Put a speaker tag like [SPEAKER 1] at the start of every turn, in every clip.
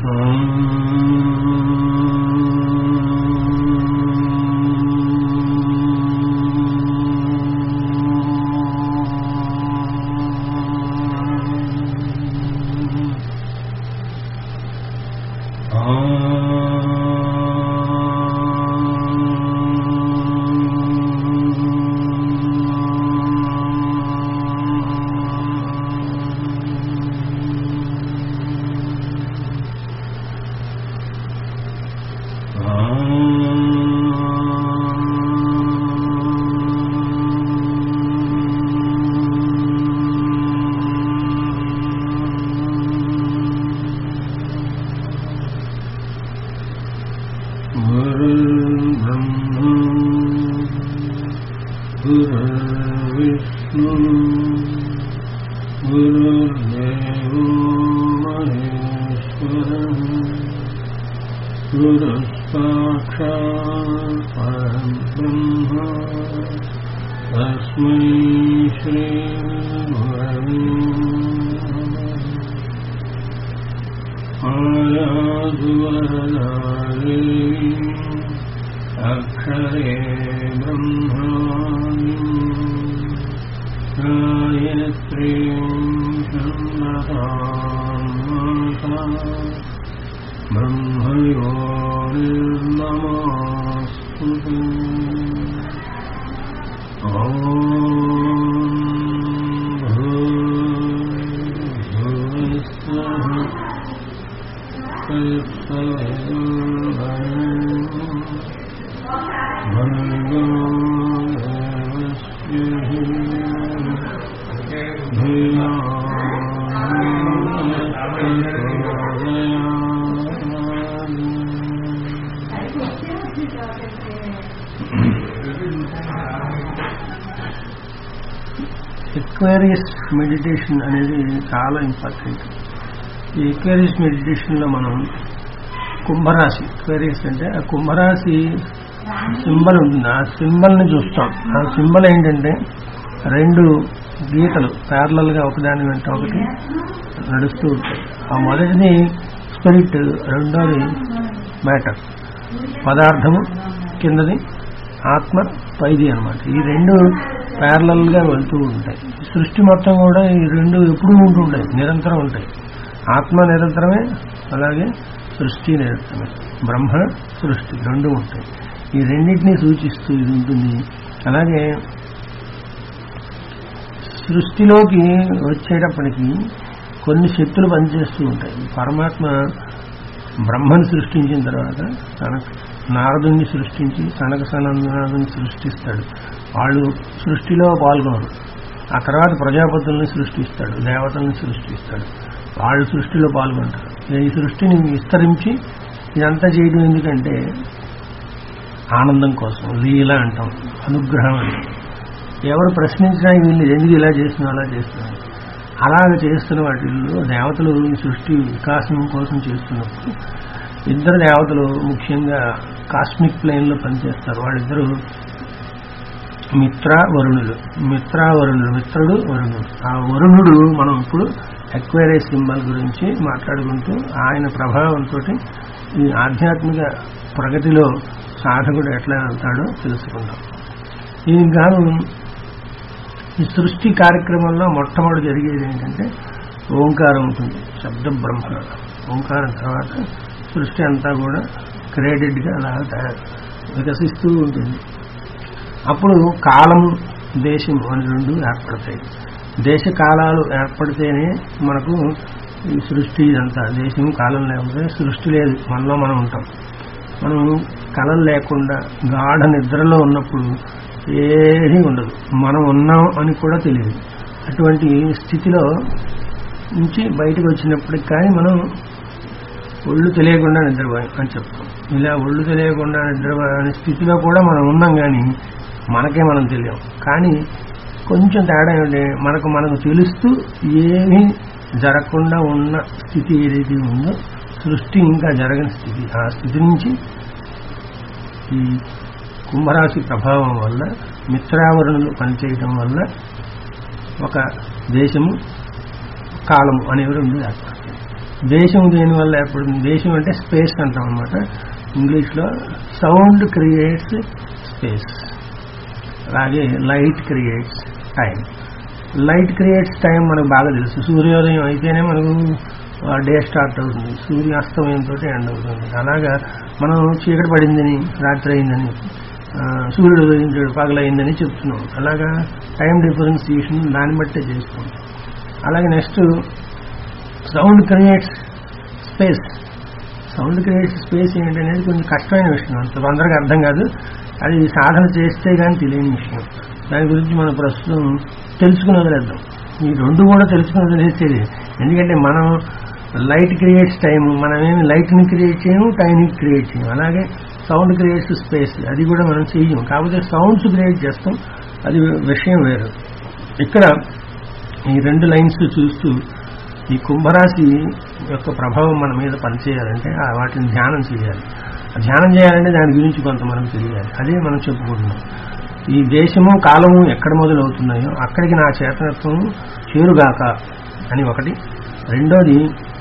[SPEAKER 1] गुरुर्ब्रह्मा गुरुर्विष्णु गुरुर्देवो महेश्वरः गुरुसाक्षात् परब्रह्म तस्मै श्रीगुरवे नमः आयाधुवरदारे अक्षरे ब्रह्माणि गायत्रीं छन्दसामासा ब्रह्मयो निर्ममास्तु ॐ भूर्भुवस्सः ఎక్వేరియస్ మెడిటేషన్ అనేది చాలా ఇంపార్టెంట్ ఈ ఎక్వేరియస్ మెడిటేషన్లో మనం కుంభరాశి ఎక్వేరియస్ అంటే ఆ కుంభరాశి సింబల్ ఉంటుంది ఆ సింబల్ని చూస్తాం ఆ సింబల్ ఏంటంటే రెండు గీతలు ప్యారలల్ గా ఒకదాని వెంట ఒకటి నడుస్తూ ఉంటాయి ఆ మొదటిది స్పిరిట్ రెండోది మ్యాటర్ పదార్థము కిందది ఆత్మ పైది అన్నమాట ఈ రెండు ప్యారలల్ గా వెళ్తూ ఉంటాయి సృష్టి మొత్తం కూడా ఈ రెండు ఎప్పుడూ ఉంటుంటాయి నిరంతరం ఉంటాయి ఆత్మ నిరంతరమే అలాగే సృష్టి నిరంతరమే బ్రహ్మ సృష్టి రెండు ఉంటాయి ఈ రెండింటినీ సూచిస్తూ ఇది ఉంటుంది అలాగే సృష్టిలోకి వచ్చేటప్పటికి కొన్ని శక్తులు పనిచేస్తూ ఉంటాయి పరమాత్మ బ్రహ్మను సృష్టించిన తర్వాత తన నారదుని సృష్టించి సనక సనందనాథుని సృష్టిస్తాడు వాళ్ళు సృష్టిలో పాల్గొనరు ఆ తర్వాత ప్రజాపతుల్ని సృష్టిస్తాడు దేవతల్ని సృష్టిస్తాడు వాళ్ళు సృష్టిలో పాల్గొంటారు ఈ సృష్టిని విస్తరించి ఇదంతా చేయడం ఎందుకంటే ఆనందం కోసం లీల అంటాం అనుగ్రహం అంటాం ఎవరు ప్రశ్నించినా వీళ్ళు ఎందుకు ఇలా చేస్తున్నారు అలా చేస్తున్నారు అలాగ చేస్తున్న వాటిల్లో దేవతలు ఈ సృష్టి వికాసం కోసం చేస్తున్నప్పుడు ఇద్దరు దేవతలు ముఖ్యంగా కాస్మిక్ ప్లేన్ లో పనిచేస్తారు వాళ్ళిద్దరూ మిత్ర వరుణులు మిత్ర వరుణులు మిత్రుడు వరుణుడు ఆ వరుణుడు మనం ఇప్పుడు ఎక్వైరీ సింబల్ గురించి మాట్లాడుకుంటూ ఆయన ప్రభావంతో ఈ ఆధ్యాత్మిక ప్రగతిలో సాధకుడు ఎట్లా వెళ్తాడో తెలుసుకుందాం దీనికి గాను ఈ సృష్టి కార్యక్రమంలో మొట్టమొదటి జరిగేది ఏంటంటే ఓంకారం ఉంటుంది శబ్ద బ్రహ్మ ఓంకారం తర్వాత సృష్టి అంతా కూడా క్రెడిట్గా అలా తయారు వికసిస్తూ ఉంటుంది అప్పుడు కాలం దేశం అని రెండు ఏర్పడతాయి దేశ కాలాలు ఏర్పడితేనే మనకు ఈ సృష్టి ఇదంతా దేశం కాలం లేకపోతే సృష్టి లేదు మనలో మనం ఉంటాం మనం కళం లేకుండా గాఢ నిద్రలో ఉన్నప్పుడు ఏమీ ఉండదు మనం ఉన్నాం అని కూడా తెలియదు అటువంటి స్థితిలో నుంచి బయటకు వచ్చినప్పటికి కానీ మనం ఒళ్ళు తెలియకుండా నిద్రపోయాం అని చెప్తాం ఇలా ఒళ్ళు తెలియకుండా నిద్రపోయే స్థితిలో కూడా మనం ఉన్నాం కానీ మనకే మనం తెలియం కానీ కొంచెం తేడా ఏంటంటే మనకు మనకు తెలుస్తూ ఏమీ జరగకుండా ఉన్న స్థితి ఏదైతే ఉందో సృష్టి ఇంకా జరగని స్థితి ఆ స్థితి నుంచి ఈ కుంభరాశి ప్రభావం వల్ల మిత్రావరణలు పనిచేయటం వల్ల ఒక దేశము కాలము అనేవి రెండు ఏర్పడతాయి దేశం దేని వల్ల ఏర్పడుతుంది దేశం అంటే స్పేస్ అంటాం అనమాట ఇంగ్లీష్లో సౌండ్ క్రియేట్స్ స్పేస్ అలాగే light creates time light creates time మనకు బాగా తెలుసు సూర్యోదయం అయితేనే మనకు డే స్టార్ట్ అవుతుంది సూర్యాస్తమయంతో ఎండ్ అవుతుంది అలాగా మనం చీకటి పడిందని రాత్రి అయిందని ఆ, సూర్యుడు ఉదయించాడు పగలైందని చెప్తున్నాం అలాగా టైం డిఫరెన్సియేషన్ దాన్ని బట్టే చేస్తాం అలాగే next sound creates space sound creates space ఏంటి అనేది కొంచెం కష్టమైన విషయం అంత తొందరగా అర్థం కాదు అది సాధన చేస్తే కానీ తెలియని విషయం దాని గురించి మనం ప్రస్తుతం తెలుసుకుని వదిలేద్దాం ఈ రెండు కూడా తెలుసుకుని వదిలేసేది ఎందుకంటే మనం లైట్ క్రియేట్స్ టైం మనమేమి లైట్ని క్రియేట్ చేయము టైంని క్రియేట్ చేయము అలాగే సౌండ్ క్రియేట్స్ స్పేస్ అది కూడా మనం చెయ్యం కాకపోతే సౌండ్స్ క్రియేట్ చేస్తాం అది విషయం వేరు ఇక్కడ ఈ రెండు లైన్స్ చూస్తూ ఈ కుంభరాశి యొక్క ప్రభావం మన మీద పనిచేయాలంటే ఆ వాటిని ధ్యానం చేయాలి ఆ ధ్యానం చేయాలంటే దాని గురించి కొంత మనం తెలియాలి అదే మనం చెప్పుకుంటున్నాం ఈ దేశము కాలము ఎక్కడ మొదలవుతున్నాయో అక్కడికి నా చేతనత్వం చేరుగాక అని ఒకటి రెండోది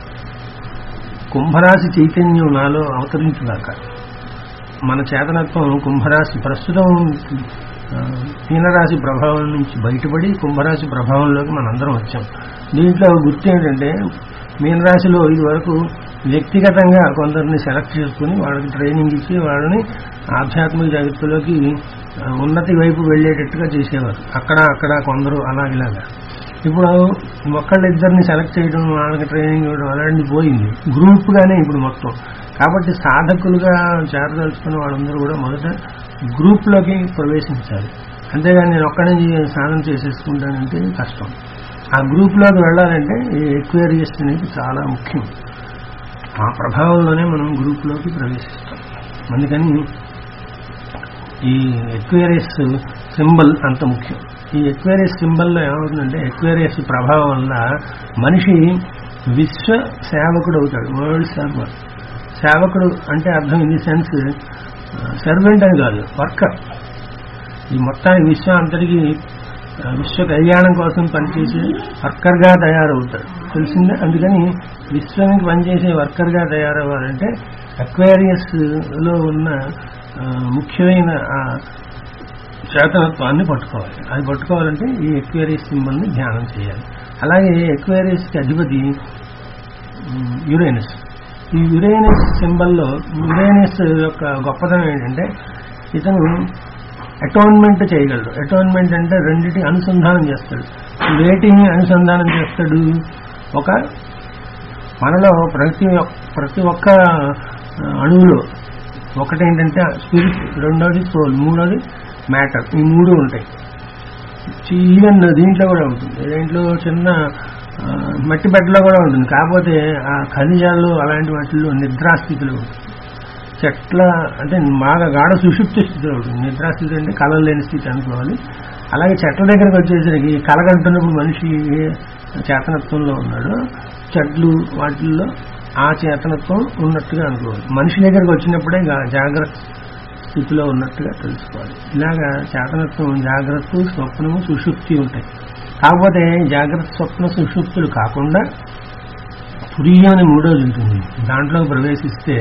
[SPEAKER 1] కుంభరాశి చైతన్యం నాలో అవతరించుగాక మన చేతనత్వం కుంభరాశి ప్రస్తుతం ఆ, మీనరాశి ప్రభావం నుంచి బయటపడి కుంభరాశి ప్రభావంలోకి మనందరం వచ్చాం దీంట్లో గుర్తు ఏంటంటే మీనరాశిలో ఇది వరకు వ్యక్తిగతంగా కొందరిని సెలెక్ట్ చేసుకుని వాళ్ళకి ట్రైనింగ్ ఇచ్చి వాళ్ళని ఆధ్యాత్మిక జగత్తులోకి ఆ, ఉన్నతి వైపు వెళ్ళేటట్టుగా చేసేవారు అక్కడ అక్కడ కొందరు అలాగిలాగా ఇప్పుడు ఒకళ్ళిద్దరిని సెలెక్ట్ చేయడం వాళ్ళకి ట్రైనింగ్ ఇవ్వడం అలాంటిది పోయింది గ్రూప్గానే ఇప్పుడు మొత్తం కాబట్టి సాధకులుగా చేరదలుచుకున్న వాళ్ళందరూ కూడా మొదట గ్రూప్లోకి ప్రవేశించాలి అంతేగాని నేను ఒక్కడే సాధన చేసేసుకుంటానంటే కష్టం ఆ గ్రూప్లోకి వెళ్ళాలంటే ఈ ఎక్వేరియస్ అనేది చాలా ముఖ్యం ఆ ప్రభావంలోనే మనం గ్రూప్లోకి ప్రవేశిస్తాం అందుకని ఈ ఎక్వేరియస్ సింబల్ అంత ముఖ్యం ఈ ఎక్వేరియస్ సింబల్లో ఏమవుతుందంటే ఎక్వేరియస్ ప్రభావం వల్ల మనిషి విశ్వ సేవకుడు అవుతాడు వరల్డ్ సర్వర్ సేవకుడు అంటే అర్థం ఇన్ ది సెన్స్ సర్వెంట్ అని కాదు వర్కర్ ఈ మొత్తానికి విశ్వం అంతటికి ఆ, విశ్వ కళ్యాణం కోసం పనిచేసే వర్కర్గా తయారవుతాడు తెలిసిందే అందుకని విశ్వానికి పనిచేసే వర్కర్గా తయారవ్వాలంటే అక్వేరియస్ లో ఉన్న ఆ, ముఖ్యమైన ఆ చేతనత్వాన్ని పట్టుకోవాలి అది పట్టుకోవాలంటే ఈ ఎక్వేరియస్ సింబల్ని ధ్యానం చేయాలి అలాగే ఎక్వేరియస్కి అధిపతి ఉమ్, యురేనస్ ఈ యురేనస్ సింబల్లో యురేనస్ యొక్క గొప్పతనం ఏంటంటే ఇతను అటోన్మెంట్ చేయగలడు అటోన్మెంట్ అంటే రెండిటి అనుసంధానం చేస్తాడు వేటిని అనుసంధానం చేస్తాడు ఒక మనలో ప్రతి ఒక్- ప్రతి ఒక్క ఆ, అణువులో ఒకటేంటంటే స్పిరిట్ రెండోది సోల్ మూడోది మ్యాటర్ ఈ మూడు ఉంటాయి ఈవెన్ దీంట్లో కూడా ఉంటుంది దీంట్లో చిన్న ఆ, మట్టి బెడ్లో కూడా ఉంటుంది కాకపోతే ఆ ఖనిజాలు అలాంటి వాటిల్లో నిద్రాస్థితిలో ఉంటుంది చెట్ల అంటే బాగా గాఢ సుషుప్తి స్థితిలో ఉంటుంది నిద్రాస్థితి అంటే కళలు లేని స్థితి అనుకోవాలి అలాగే చెట్ల దగ్గరకు వచ్చేసరికి కలగంటున్నప్పుడు మనిషి ఏ చేతనత్వంలో ఉన్నాడో చెట్లు వాటిల్లో ఆ చేతనత్వం ఉన్నట్టుగా అనుకోవాలి మనిషి దగ్గరకు వచ్చినప్పుడే గా- జాగ్రత్త స్థితిలో ఉన్నట్టుగా తెలుసుకోవాలి ఇలాగా చేతనత్వం జాగ్రత్త స్వప్నము సుషుప్తి ఉంటాయి కాకపోతే జాగ్రత్త స్వప్న సుషుప్తులు కాకుండా తురియం అనే మూడోది ఉంటుంది దాంట్లో ప్రవేశిస్తే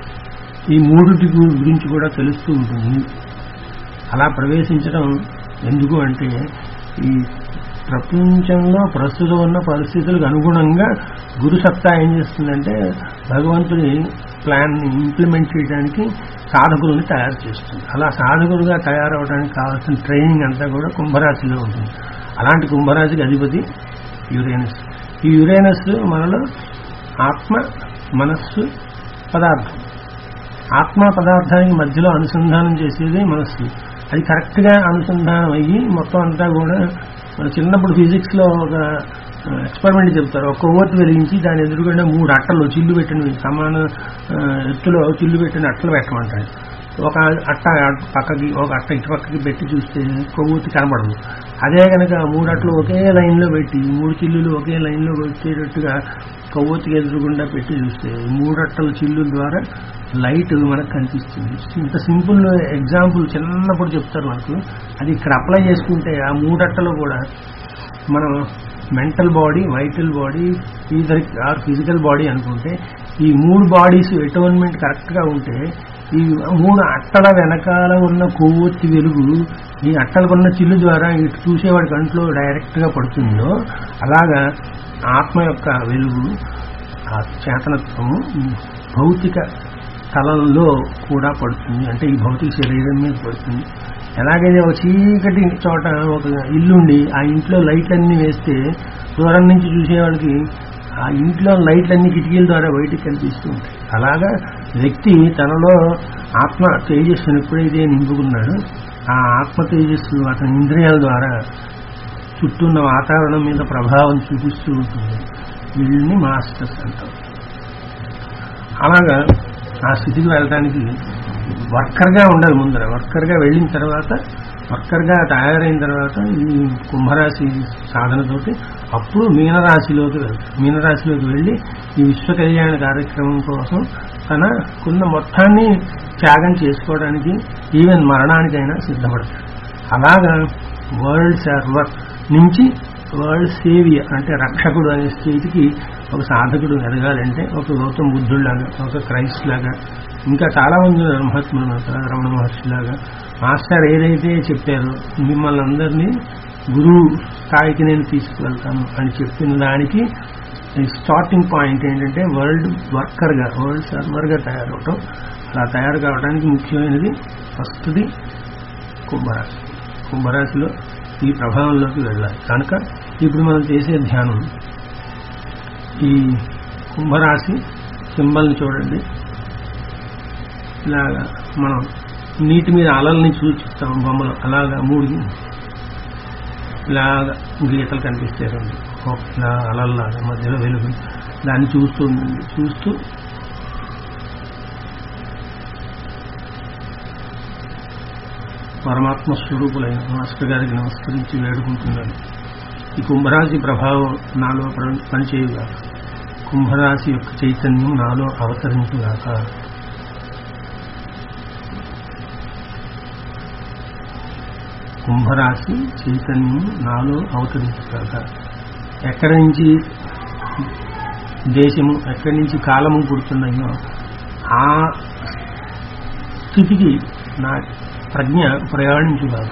[SPEAKER 1] ఈ మూడిటి గు- గురించి కూడా తెలుస్తూ ఉంటుంది అలా ప్రవేశించడం ఎందుకు అంటే ఈ ప్రపంచంలో ప్రస్తుతం ఉన్న పరిస్థితులకు అనుగుణంగా గురు సత్తా ఏం చేస్తుందంటే భగవంతుని ప్లాన్ని ఇంప్లిమెంట్ చేయడానికి సాధకుల్ని తయారు చేస్తుంది అలా సాధకులుగా తయారవడానికి కావాల్సిన ట్రైనింగ్ అంతా కూడా కుంభరాశిలో ఉంటుంది అలాంటి కుంభరాశికి అధిపతి యురేనస్ ఈ యురేనస్ మనలో ఆత్మ మనస్సు పదార్థం ఆత్మ పదార్థానికి మధ్యలో అనుసంధానం చేసేది మనస్సు అది కరెక్ట్గా అనుసంధానం అయ్యి మొత్తం అంతా కూడా మన చిన్నప్పుడు ఫిజిక్స్లో ఒక ఎక్స్పెరిమెంట్ చెప్తారు ఒక కొవ్వొత్తి వెలిగించి దాని ఎదురుగుండా మూడు అట్టలు చిల్లు పెట్టిన సమాన ఆ, ఎత్తులో చిల్లు పెట్టిన అట్టలు పెట్టమంటాడు ఒక అట్ట పక్కకి ఒక అట్ట ఇటు పక్కకి పెట్టి చూస్తే కొవ్వొత్తి కనబడదు అదే కనుక మూడు అట్టలు ఒకే లైన్లో పెట్టి మూడు చిల్లులు ఒకే లైన్లో వచ్చేటట్టుగా కొవ్వొత్తికి ఎదురుగుండా పెట్టి చూస్తే ఈ మూడు అట్టల చిల్లుల ద్వారా లైట్ మనకు కనిపిస్తుంది ఇంత సింపుల్ ఎగ్జాంపుల్ చిన్నప్పుడు చెప్తారు మనకు అది ఇక్కడ అప్లై చేసుకుంటే ఆ మూడట్టలు కూడా మనం mental body vital body ether or physical body అనుకుంటే ఈ మూడు బాడీస్ ఎటోన్మెంట్ కరెక్ట్ గా ఉంటే ఈ మూడు అట్టల వెనకాల ఉన్న కొవ్వొత్తి వెలుగు ఈ అట్టలకున్న చిల్లు ద్వారా ఇటు చూసేవాడి కంట్లో డైరెక్ట్ గా పడుతుందో అలాగా ఆత్మ యొక్క వెలుగు ఆ చేతనత్వము ఈ భౌతిక తలంలో కూడా పడుతుంది అంటే ఈ భౌతిక శరీరం మీద పడుతుంది ఎలాగైతే ఒక చీకటి చోట ఒక ఇల్లుండి ఆ ఇంట్లో లైట్లన్నీ వేస్తే దూరం నుంచి చూసేవాడికి ఆ ఇంట్లో లైట్లన్నీ కిటికీల ద్వారా బయటికి కనిపిస్తూ ఉంటాయి అలాగా వ్యక్తి తనలో ఆత్మ తేజస్సును ఎప్పుడైతే నింపుకున్నాడో ఆ ఆత్మ తేజస్సు అతని ఇంద్రియాల ద్వారా చుట్టూ ఉన్న వాతావరణం మీద ప్రభావం చూపిస్తూ ఉంటుంది వీళ్ళని మాస్టర్స్ అంటారు అలాగా ఆ స్థితికి వెళ్ళడానికి వర్కర్గా ఉండాలి ముందర వర్కర్గా వెళ్ళిన తర్వాత వర్కర్గా తయారైన తర్వాత ఈ కుంభరాశి సాధనతోటి అప్పుడు మీనరాశిలోకి వెళ్తాడు మీనరాశిలోకి వెళ్ళి ఈ విశ్వ కళ్యాణ కార్యక్రమం కోసం తనకున్న మొత్తాన్ని త్యాగం చేసుకోవడానికి ఈవెన్ మరణానికైనా సిద్ధపడతాడు అలాగా వరల్డ్ సర్వర్ నుంచి వరల్డ్ సేవియర్ అంటే రక్షకుడు అనే స్థితికి ఒక సాధకుడు ఎదగాలంటే ఒక గౌతమ బుద్ధుడిలాగా ఒక క్రైస్ట్ లాగా ఇంకా చాలా మంది ఉన్నారు మహాత్ములు ఉన్నారు, రమణ మహర్షిలాగా మాస్టర్ ఏదైతే చెప్పారో మిమ్మల్ని అందరినీ గురువు స్థాయికి నేను తీసుకువెళ్తాను అని చెప్పిన దానికి స్టార్టింగ్ పాయింట్ ఏంటంటే వరల్డ్ వర్కర్గా వరల్డ్ సర్వర్గా తయారవటం అలా తయారు కావడానికి ముఖ్యమైనది ఫస్ట్ది కుంభరాశి కుంభరాశిలో ఈ ప్రభావంలోకి వెళ్ళాలి కనుక ఇప్పుడు మనం చేసే ధ్యానం ఈ కుంభరాశి సింబల్ని చూడండి ఇలాగా మనం నీటి మీద అలల్ని సూచిస్తాం బొమ్మలు అలాగా మూడు ఇలాగా గీతలు కనిపిస్తాయి రెండు ఒక ఇలా అలల్లాగా మధ్యలో వెలుగు దాన్ని చూస్తూ ఉండండి చూస్తూ పరమాత్మ స్వరూపులైన మాస్టర్ గారికి నమస్కరించి వేడుకుంటున్నాను ఈ కుంభరాశి ప్రభావం నాలో ప్ర- పనిచేయుగాక కుంభరాశి యొక్క చైతన్యం నాలో అవతరించుగాక కుంభరాశి చైతన్యం నాలో అవతరించుగాక ఎక్కడి నుంచి దేశము ఎక్కడి నుంచి కాలము పుడుతున్నాయో ఆ స్థితికి నా ప్రజ్ఞ ప్రయాణించుగాక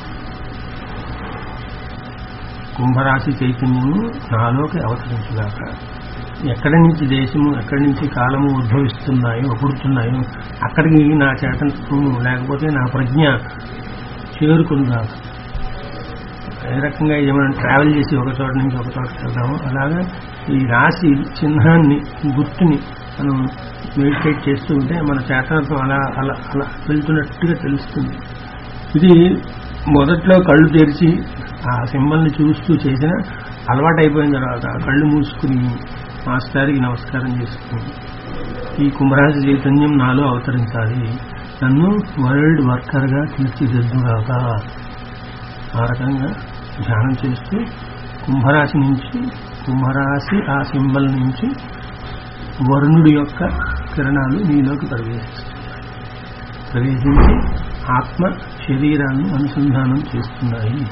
[SPEAKER 1] కుంభరాశి చైతన్యము నాలోకి అవతరించుగాక ఎక్కడి నుంచి దేశము ఎక్కడి నుంచి కాలము ఉద్భవిస్తున్నాయో పుడుతున్నాయో అక్కడికి నా చేతనత్వము లేకపోతే నా ప్రజ్ఞ చేరుకుందాక ఏ రకంగా ఏమైనా ట్రావెల్ చేసి ఒక చోట నుంచి ఒక చోటకి వెళ్దామో అలాగా ఈ రాశి చిహ్నాన్ని గుర్తుని మనం మెడిటేట్ చేస్తూ ఉంటే మన చేతనత్వం అలా అలా అలా వెళ్తున్నట్టుగా తెలుస్తుంది ఇది మొదట్లో కళ్ళు తెరిచి ఆ సింబల్ని చూస్తూ చేసిన అలవాటు అయిపోయిన తర్వాత కళ్ళు మూసుకుని మాస్టారికి నమస్కారం చేసుకుని ఈ కుంభరాశి చైతన్యం నాలో అవతరించాలి నన్ను వరల్డ్ వర్కర్గా తీర్చిదిద్దుగాక ఆ రకంగా ధ్యానం చేస్తూ కుంభరాశి నుంచి కుంభరాశి ఆ సింబల్ నుంచి వరుణుడి యొక్క కిరణాలు నీలోకి ప్రవేశిస్తున్నాయి ప్రవేశించి ఆత్మ శరీరాన్ని అనుసంధానం చేస్తున్నాయి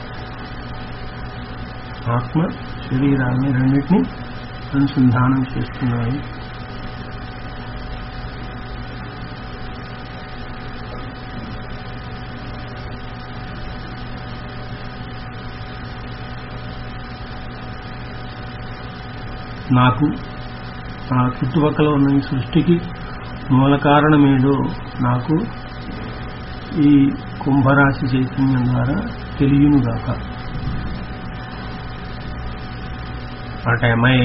[SPEAKER 1] ఆత్మ శరీరాన్ని రెండింటినీ అనుసంధానం చేస్తున్నాయి నాకు ఆ చుట్టుపక్కల ఉన్న ఈ సృష్టికి మూల కారణమేదో నాకు ఈ కుంభరాశి చైతన్యం ద్వారా తెలియనుగాక అటమై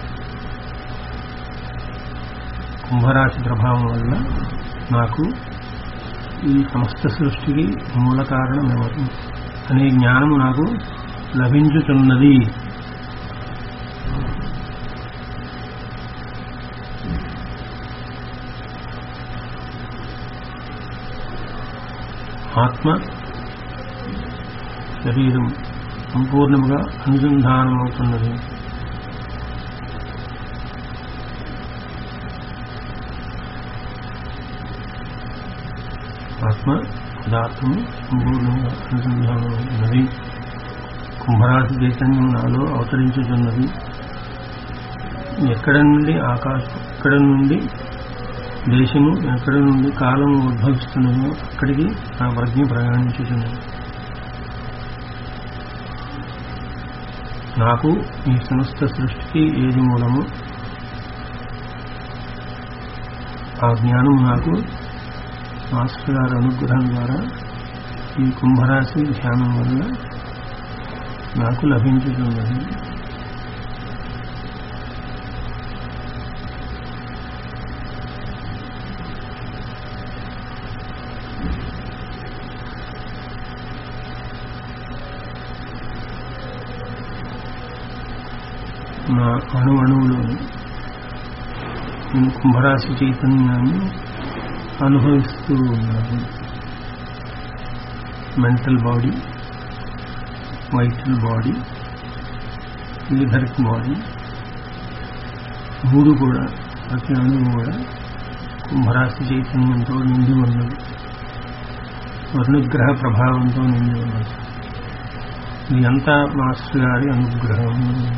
[SPEAKER 1] కుంభరాశి ప్రభావం వల్ల నాకు ఈ సమస్త సృష్టికి మూల కారణం ఎవరు అనే జ్ఞానము నాకు లభించుతున్నది ఆత్మ శరీరం సంపూర్ణముగా అనుసంధానమవుతున్నది ఆత్మ పదార్థము సంపూర్ణంగా అనుసంధానమవుతున్నది కుంభరాశి చైతన్యం నాలో అవతరించుతున్నది ఎక్కడ నుండి ఆకాశం ఎక్కడ నుండి దేశము ఎక్కడ నుండి కాలం ఉద్భవిస్తున్నదో అక్కడికి నా ప్రజ్ఞ ప్రయాణించుతున్నది నాకు ఈ సమస్త సృష్టికి ఏది మూలము ఆ జ్ఞానం నాకు మాస్టర్ గారి అనుగ్రహం ద్వారా ఈ కుంభరాశి ధ్యానం వల్ల నాకు లభించుతున్నది నా అణు అణువులోని నేను కుంభరాశి చైతన్యాన్ని అనుభవిస్తూ ఉన్నాను mental body vital body etheric body మూడు కూడా ప్రతి అణువు కూడా కుంభరాశి చైతన్యంతో నిండి ఉన్నది వర్ణగ్రహ ప్రభావంతో నిండి ఉన్నది ఇది అంతా మాస్టర్ గారి అనుగ్రహం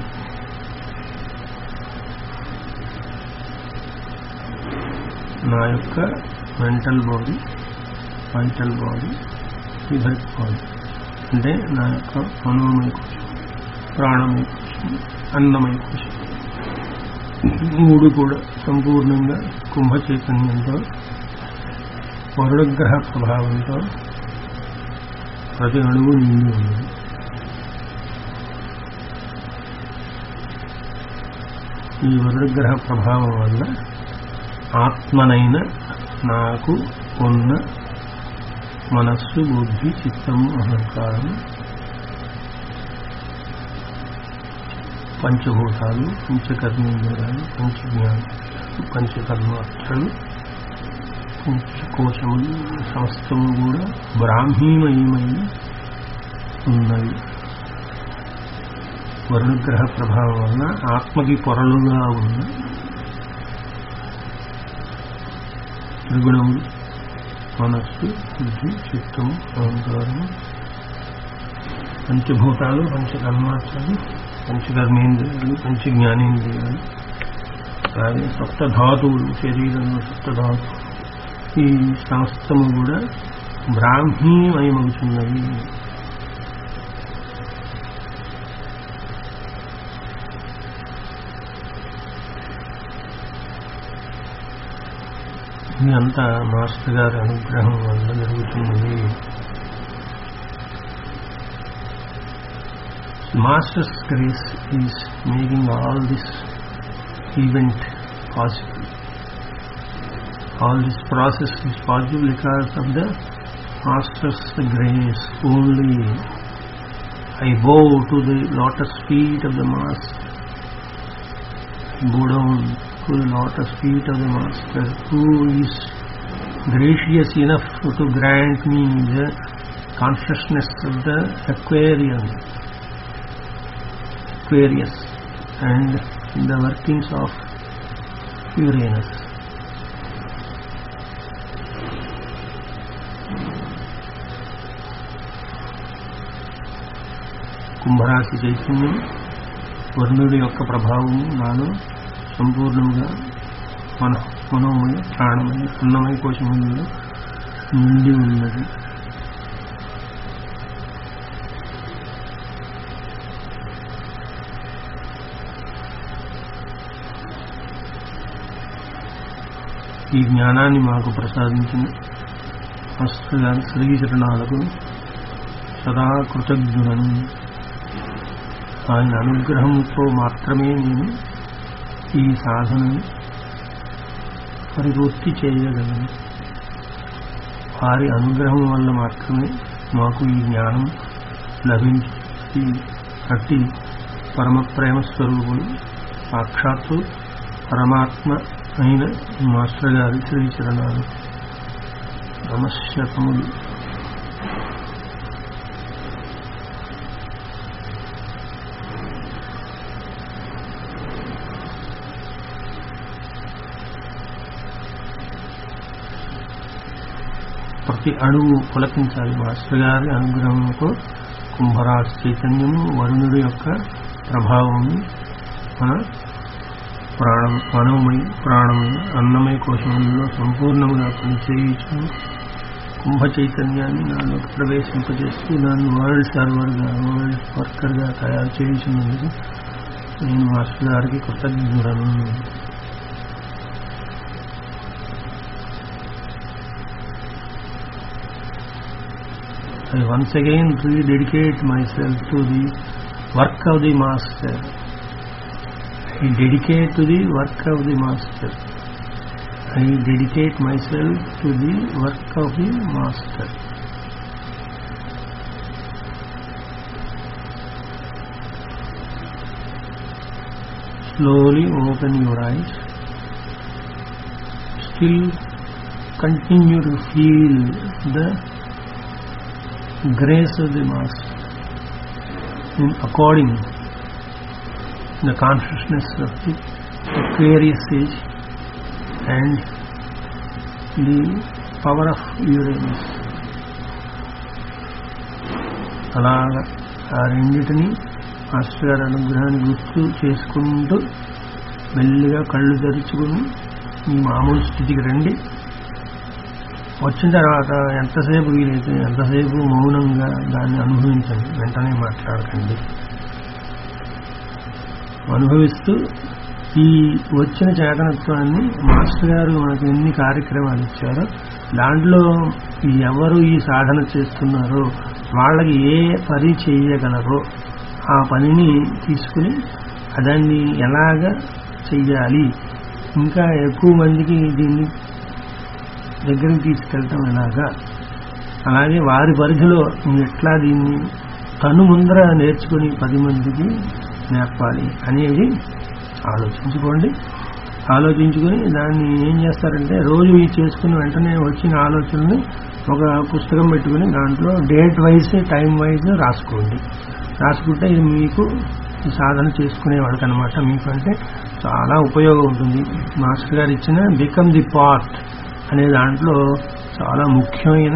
[SPEAKER 1] నా యొక్క mental body vital body physic body అంటే నా యొక్క మనోమయ కోశం ప్రాణమయ కోశం అన్నమయ కోశం మూడు కూడా సంపూర్ణంగా కుంభ చైతన్యంతో వరుణగ్రహ ప్రభావంతో ప్రతి అణువు నిండి ఉన్నది ఈ వరుణగ్రహ ప్రభావం వల్ల ఆత్మనైన నాకు ఉన్న మనస్సు బుద్ధి చిత్తము అహంకారం పంచభూతాలు పంచకర్మేంద్రియాలు పంచజ్ఞానం పంచకర్మాక్షలు పంచకోశములు సమస్తము కూడా బ్రాహ్మీమయమై ఉన్నవి వరుణగ్రహ ప్రభావం వలన ఆత్మకి పొరలుగా ఉన్న త్రిగుణములు మనస్సు బుద్ధి చిత్తము అహంకారము పంచభూతాలు పంచకర్మాత్రాలు పంచకర్మేంద్రియాలు పంచ జ్ఞానేంద్రియాలు అలాగే సప్త ధాతువులు శరీరంలో సప్త ధాతువులు ఈ సమస్తము కూడా బ్రాహ్మీమయమవుతున్నవి ఇది అంతా మాస్టర్ గారి అనుగ్రహం వల్ల జరుగుతున్నది master's grace is making all this event possible all this process is possible because of the master's grace only i bow to the lotus feet of the master bow down to the lotus feet of the master who is gracious enough to grant me the consciousness of the aquarium aquarius and the workings of uranus కుంభరాశి చైతన్యం వరుణుడి యొక్క ప్రభావం నాలో సంపూర్ణంగా మన మనోమయ ప్రాణమయ అన్నమయ కోశములలో నిండి ఉన్నది ఈ జ్ఞానాన్ని మాకు ప్రసాదించిన మాస్టర్ శ్రీచరణాలకు సదా కృతజ్ఞులను ఆయన అనుగ్రహంతో మాత్రమే నేను ఈ సాధనను పరిపూర్తి చేయగలను వారి అనుగ్రహం వల్ల మాత్రమే మాకు ఈ జ్ఞానం లభించి అట్టి పరమ ప్రేమ స్వరూపులు సాక్షాత్తు పరమాత్మ అయిన మాస్టర్ గారి శ్రీచరణాలు నమశతములు ప్రతి అణువు పులకించాలి మాస్టర్ గారి అనుగ్రహంతో కుంభరాశి చైతన్యము వరుణుడి యొక్క ప్రభావము మన ప్రాణం మనోమయ ప్రాణమయ అన్నమయ కోశంలో సంపూర్ణంగా పనిచేయచ్చు కుంభ చైతన్యాన్ని నాలో ప్రవేశింపజేస్తూ నన్ను వరల్డ్ సర్వర్గా వరల్డ్ వర్కర్గా తయారు చేయించినందుకు నేను మాస్టర్ గారికి కృతజ్ఞుడను I once again rededicate myself to the work of the Master. I dedicate to the work of the Master. I dedicate myself to the work of the Master. Slowly open your eyes. Still continue to feel the grace of the Master in according the consciousness of the Aquarius age and the power of Uranus. అలాగ ఆ రెండింటిని master గారి అనుగ్రహాన్ని గుర్తు చేసుకుంటూ మెల్లిగా కళ్ళు తెరుచుకుని మీ మామూలు స్థితికి రండి వచ్చిన తర్వాత ఎంతసేపు వీలైతే ఎంతసేపు మౌనంగా దాన్ని అనుభవించండి వెంటనే మాట్లాడకండి అనుభవిస్తూ ఈ వచ్చిన చేతనత్వాన్ని మాస్టర్ గారు మనకు ఎన్ని కార్యక్రమాలు ఇచ్చారో దాంట్లో ఎవరు ఈ సాధన చేస్తున్నారో వాళ్ళకి ఏ పని చేయగలరో ఆ పనిని తీసుకుని దాన్ని ఎలాగ చెయ్యాలి ఇంకా ఎక్కువ మందికి దీన్ని దగ్గరికి తీసుకెళ్ళటం ఎలాగా అలాగే వారి పరిధిలో ఎట్లా దీన్ని తను ముందర నేర్చుకుని పది మందికి నేర్పాలి అనేది ఆలోచించుకోండి ఆలోచించుకొని దాన్ని ఏం చేస్తారంటే రోజు ఈ చేసుకుని వెంటనే వచ్చిన ఆలోచనని ఒక పుస్తకం పెట్టుకుని దాంట్లో డేట్ వైజ్ టైం వైజ్ రాసుకోండి రాసుకుంటే ఇది మీకు సాధన చేసుకునే వాళ్ళకి అనమాట మీకంటే చాలా ఉపయోగం ఉంటుంది మాస్టర్ గారు ఇచ్చిన బికమ్ ది పార్ట్ అనే దాంట్లో చాలా ముఖ్యమైన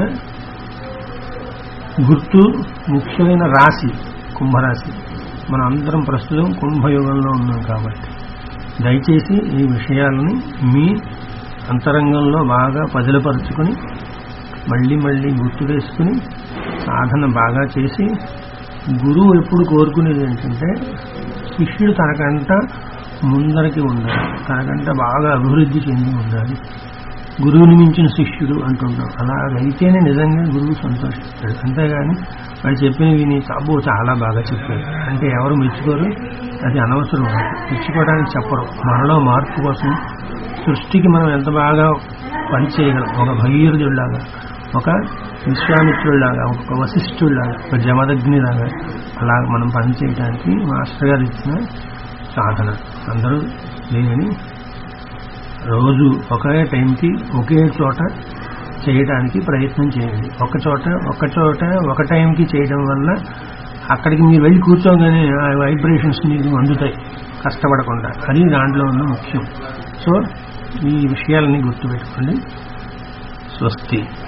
[SPEAKER 1] గుర్తు ముఖ్యమైన రాశి కుంభరాశి మన అందరం ప్రస్తుతం కుంభయుగంలో ఉన్నాం కాబట్టి దయచేసి ఈ విషయాలని మీ అంతరంగంలో బాగా పదిలపరుచుకొని మళ్ళీ మళ్ళీ గుర్తు వేసుకుని సాధన బాగా చేసి గురువు ఎప్పుడు కోరుకునేది ఏంటంటే శిష్యుడు తనకంట ముందరికి ఉండాలి తనకంట బాగా అభివృద్ధి చెంది ఉండాలి గురువుని మించిన శిష్యుడు అంటున్నాం అలాగైతేనే నిజంగా గురువు సంతోషిస్తాడు అంతేగాని వాడు చెప్పిన విని అబ్బో చాలా బాగా చెప్పాడు అంటే ఎవరు మెచ్చుకోరు అది అనవసరం మెచ్చుకోవడానికి చెప్పరు మనలో మార్పు కోసం సృష్టికి మనం ఎంత బాగా పనిచేయగలం ఒక భగీరథుడిలాగా ఒక విశ్వామిత్రుడిలాగా ఒక వశిష్ఠుడిలాగా ఒక జమదగ్నిలాగా అలా మనం పనిచేయడానికి మాస్టర్ గారు ఇచ్చిన సాధన అందరూ దీనిని రోజు ఒకే టైంకి ఒకే చోట చేయడానికి ప్రయత్నం చేయండి ఒక చోట ఒక చోట ఒక టైంకి చేయడం వల్ల అక్కడికి మీరు వెళ్ళి కూర్చోగానే ఆ వైబ్రేషన్స్ మీకు అందుతాయి కష్టపడకుండా అది దాంట్లో ఉన్న ముఖ్యం సో ఈ విషయాలని గుర్తుపెట్టుకోండి స్వస్తి